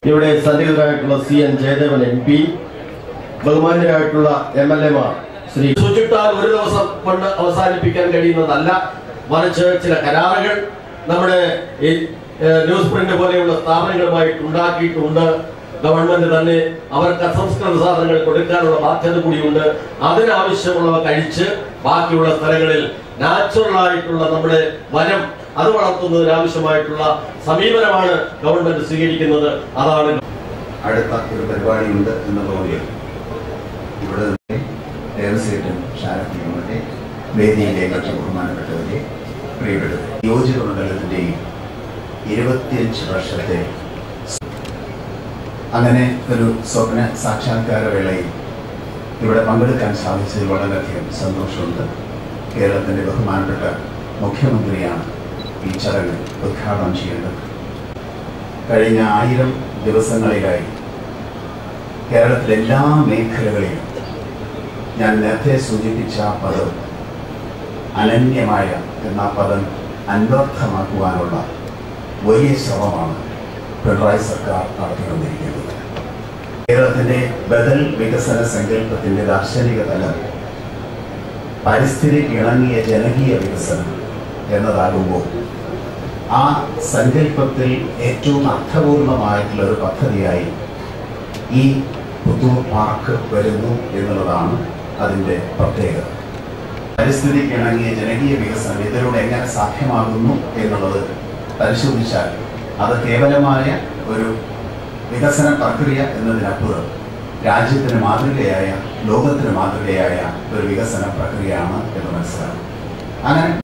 ഇവിടെ സന്നിഹിതരായിട്ടുള്ള C N Jayadevan M P ബഹുമാന്യരായിട്ടുള്ള എം എൽ എമാർ ശ്രീ ശുചിട്ടാൽ ഒരു ദിവസം കൊണ്ട് അവസാനിപ്പിക്കാൻ കഴിയുന്നതല്ല മറിച്ച് ചില കരാറുകൾ നമ്മുടെ ഈ ഏഹ്, ന്യൂസ് പ്രിന്റ് പോലെയുള്ള സ്ഥാപനങ്ങളുമായിട്ട് ഉണ്ടാക്കിയിട്ടുണ്ട് ഗവൺമെന്റ് തന്നെ അവർക്ക് അസംസ്കൃത സാധനങ്ങൾ കൊടുക്കാനുള്ള ബാധ്യത കൂടിയുണ്ട് അതിനാവശ്യമുള്ളവ കഴിച്ച് ബാക്കിയുള്ള സ്ഥലങ്ങളിൽ നാച്ചുറൽ ആയിട്ടുള്ള നമ്മുടെ വനം അത് വളർത്തുന്നതിന് ആവശ്യമായിട്ടുള്ള സമീപനമാണ് ഗവൺമെന്റ് സ്വീകരിക്കുന്നത് അതാണ് അടുത്ത ഒരു പരിപാടിയുണ്ട് എന്ന തോന്നിയ ഇവിടെ നിന്ന് ദേവസ്വം ഷാരഫിയുടെ വേദിയിലെ മറ്റു ബഹുമാനപ്പെട്ടവരെ പ്രിയപ്പെട്ടത് യോജിത മണ്ഡലത്തിൻ്റെയും ഇരുപത്തിയഞ്ച് വർഷത്തെ അങ്ങനെ ഒരു സ്വപ്ന സാക്ഷാത്കാര വേളയിൽ ഇവിടെ പങ്കെടുക്കാൻ സാധിച്ചതിൽ വളരെയധികം സന്തോഷമുണ്ട് കേരളത്തിൻ്റെ ബഹുമാനപ്പെട്ട മുഖ്യമന്ത്രിയാണ് ഈ ചടങ്ങ് ഉദ്ഘാടനം ചെയ്യേണ്ടത് കഴിഞ്ഞ ആയിരം ദിവസങ്ങളിലായി കേരളത്തിലെ എല്ലാ മേഖലകളിലും ഞാൻ നേരത്തെ സൂചിപ്പിച്ച ആ പദം അനന്യമായ എന്ന പദം അന്വർത്ഥമാക്കുവാനുള്ള വലിയ ശ്രമമാണ് പിണറായി സർക്കാർ നടത്തിക്കൊണ്ടിരിക്കുന്നത് കേരളത്തിന്റെ ബദൽ വികസന സങ്കല്പത്തിന്റെ ദാർശനിക തലം പരിസ്ഥിതിക്ക് ഇണങ്ങിയ ജനകീയ വികസനം എന്നതാകുമ്പോൾ ആ സങ്കല്പത്തിൽ ഏറ്റവും അർത്ഥപൂർണമായിട്ടുള്ള ഒരു പദ്ധതിയായി ഈ പുത്തൂർ പാർക്ക് വരുന്നു എന്നുള്ളതാണ് അതിൻ്റെ പ്രത്യേകത പരിസ്ഥിതിക്ക് ഇണങ്ങിയ ജനകീയ വികസനം ഇതിലൂടെ എങ്ങനെ സാധ്യമാകുന്നു എന്നുള്ളത് പരിശോധിച്ചാൽ അത് കേവലമായ ഒരു വികസന പ്രക്രിയ എന്നതിനപ്പുറം രാജ്യത്തിന് മാതൃകയായ ലോകത്തിന് മാതൃകയായ ഒരു വികസന പ്രക്രിയയാണ് എന്ന് മനസ്സിലാക്കും അങ്ങനെ